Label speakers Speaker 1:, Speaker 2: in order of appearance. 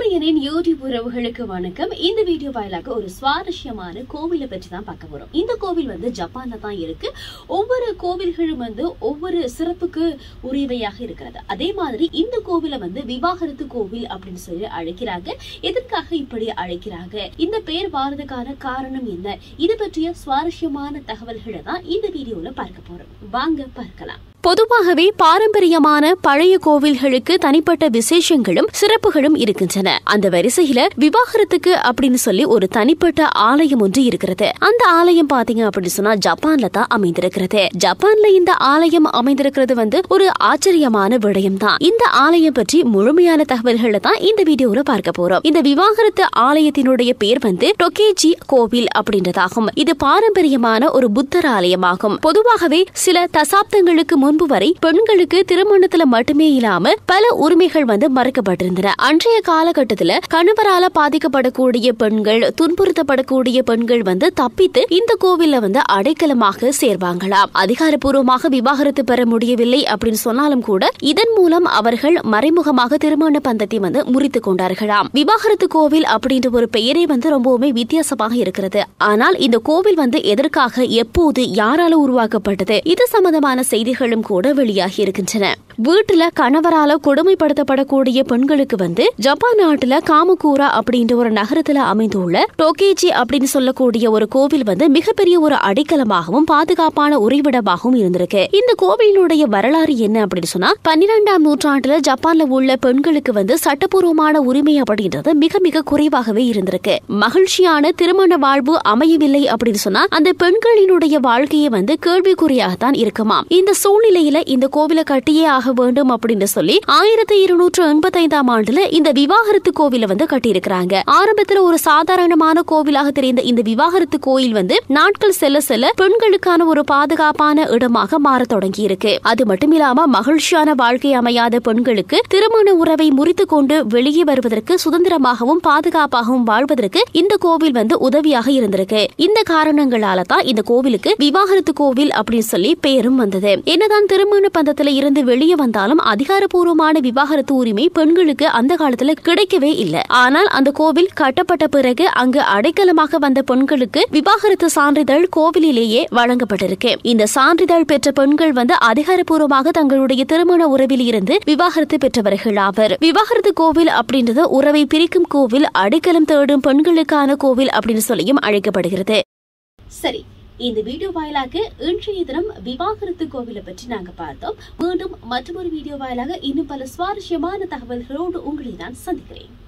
Speaker 1: சூரியனின் யூடியூப் உறவுகளுக்கு வணக்கம் இந்த வீடியோ வாயிலாக ஒரு சுவாரஸ்யமான கோவிலை பற்றி தான் பார்க்க போறோம் இந்த கோவில் வந்து ஜப்பான்ல தான் இருக்கு ஒவ்வொரு கோவில்களும் வந்து ஒவ்வொரு சிறப்புக்கு உரியவையாக இருக்கிறது அதே மாதிரி இந்த கோவிலை வந்து விவாகரத்து கோவில் அப்படின்னு சொல்லி அழைக்கிறாங்க எதற்காக இப்படி அழைக்கிறாங்க இந்த பெயர் வாரதுக்கான காரணம் என்ன இது பற்றிய சுவாரஸ்யமான தகவல்களை தான் இந்த வீடியோல பார்க்க போறோம் வாங்க பார்க்கலாம்
Speaker 2: பொதுவாகவே பாரம்பரியமான பழைய கோவில்களுக்கு தனிப்பட்ட விசேஷங்களும் சிறப்புகளும் இருக்கின்றன அந்த வரிசையில விவாகரத்துக்கு அப்படின்னு சொல்லி ஒரு தனிப்பட்ட ஆலயம் ஒன்று இருக்கிறது அந்த ஆலயம் பாத்தீங்க அப்படின்னு சொன்னா ஜப்பான்ல தான் அமைந்திருக்கிறது ஜப்பான்ல இந்த ஆலயம் அமைந்திருக்கிறது வந்து ஒரு ஆச்சரியமான விடயம் தான் இந்த ஆலயம் பற்றி முழுமையான தகவல்களை தான் இந்த வீடியோல பார்க்க போறோம் இந்த விவாகரத்து ஆலயத்தினுடைய பேர் வந்து டொகேஜி கோவில் அப்படின்றதாகும் இது பாரம்பரியமான ஒரு புத்தர் ஆலயமாகும் பொதுவாகவே சில தசாப்தங்களுக்கு முன்பு வரை பெண்களுக்கு திருமணத்துல மட்டுமே இல்லாம பல உரிமைகள் வந்து மறுக்கப்பட்டிருந்தன அன்றைய காலகட்டத்துல கணவரால பாதிக்கப்படக்கூடிய பெண்கள் துன்புறுத்தப்படக்கூடிய பெண்கள் வந்து தப்பித்து இந்த கோவில்ல வந்து அடைக்கலமாக சேர்வாங்களாம் அதிகாரப்பூர்வமாக விவாகரத்து பெற முடியவில்லை அப்படின்னு சொன்னாலும் கூட இதன் மூலம் அவர்கள் மறைமுகமாக திருமண பந்தத்தை வந்து முறித்து கொண்டார்களாம் விவாகரத்து கோவில் அப்படின்ற ஒரு பெயரே வந்து ரொம்பவுமே வித்தியாசமாக இருக்கிறது ஆனால் இந்த கோவில் வந்து எதற்காக எப்போது யாரால உருவாக்கப்பட்டது இது சம்பந்தமான செய்திகளும் கூட வெளியாகி இருக்கின்றன வீட்டுல கணவரால கொடுமைப்படுத்தப்படக்கூடிய பெண்களுக்கு வந்து ஜப்பான் நாட்டுல காமகூரா அப்படின்ற ஒரு நகரத்துல அமைந்துள்ள டோகேஜி அப்படின்னு சொல்லக்கூடிய ஒரு கோவில் வந்து மிகப்பெரிய ஒரு அடைக்கலமாகவும் பாதுகாப்பான உறைவிடமாகவும் இருந்திருக்கு இந்த கோவிலினுடைய வரலாறு என்ன அப்படின்னு சொன்னா பன்னிரெண்டாம் நூற்றாண்டுல ஜப்பான்ல உள்ள பெண்களுக்கு வந்து சட்டப்பூர்வமான உரிமை அப்படின்றது மிக மிக குறைவாகவே இருந்திருக்கு மகிழ்ச்சியான திருமண வாழ்வு அமையவில்லை அப்படின்னு சொன்னா அந்த பெண்களினுடைய வாழ்க்கையை வந்து கேள்விக்குறியாகத்தான் இருக்குமாம் இந்த சூழ்நிலையில இந்த கோவிலை கட்டியே ஆக வேண்டும் அப்படின்னு சொல்லி ஆயிரத்தி இருநூற்று எண்பத்தி ஐந்தாம் ஆண்டுல இந்த விவாகரத்து கோவிலை வந்து கட்டியிருக்கிறாங்க ஆரம்பத்துல ஒரு சாதாரணமான கோவிலாக தெரிந்த இந்த விவாகரத்து கோயில் வந்து நாட்கள் செல்ல செல்ல பெண்களுக்கான ஒரு பாதுகாப்பான இடமாக மாற தொடங்கி இருக்கு அது மட்டும் இல்லாம மகிழ்ச்சியான வாழ்க்கை அமையாத பெண்களுக்கு திருமண உறவை முறித்து கொண்டு வெளியே வருவதற்கு சுதந்திரமாகவும் பாதுகாப்பாகவும் வாழ்வதற்கு இந்த கோவில் வந்து உதவியாக இருந்திருக்கு இந்த காரணங்களால தான் இந்த கோவிலுக்கு விவாகரத்து கோவில் அப்படின்னு சொல்லி பெயரும் வந்தது என்னதான் திருமண பந்தத்துல இருந்து வெளியே வந்தாலும் அதிகாரப்பூர்வமான விவாகரத்து உரிமை பெண்களுக்கு அந்த காலத்துல கிடைக்கவே இல்லை ஆனால் அந்த கோவில் கட்டப்பட்ட பிறகு அங்கு அடைக்கலமாக வந்த பெண்களுக்கு விவாகரத்து சான்றிதழ் கோவிலிலேயே வழங்கப்பட்டிருக்கு இந்த சான்றிதழ் பெற்ற பெண்கள் வந்து அதிகாரப்பூர்வமாக தங்களுடைய திருமண உறவில் இருந்து விவாகரத்து பெற்றவர்கள் ஆவர் விவாகரத்து கோவில் அப்படின்றது உறவை பிரிக்கும் கோவில் அடைக்கலம் தேடும் பெண்களுக்கான கோவில் அப்படின்னு சொல்லியும் அழைக்கப்படுகிறது
Speaker 1: சரி இந்த வீடியோ வாயிலாக இன்றைய தினம் விவாகரத்து கோவிலை பற்றி நாங்க பார்த்தோம் மீண்டும் மற்றொரு வீடியோ வாயிலாக இன்னும் பல சுவாரஸ்யமான தகவல்களோடு உங்களை நான் சந்திக்கிறேன்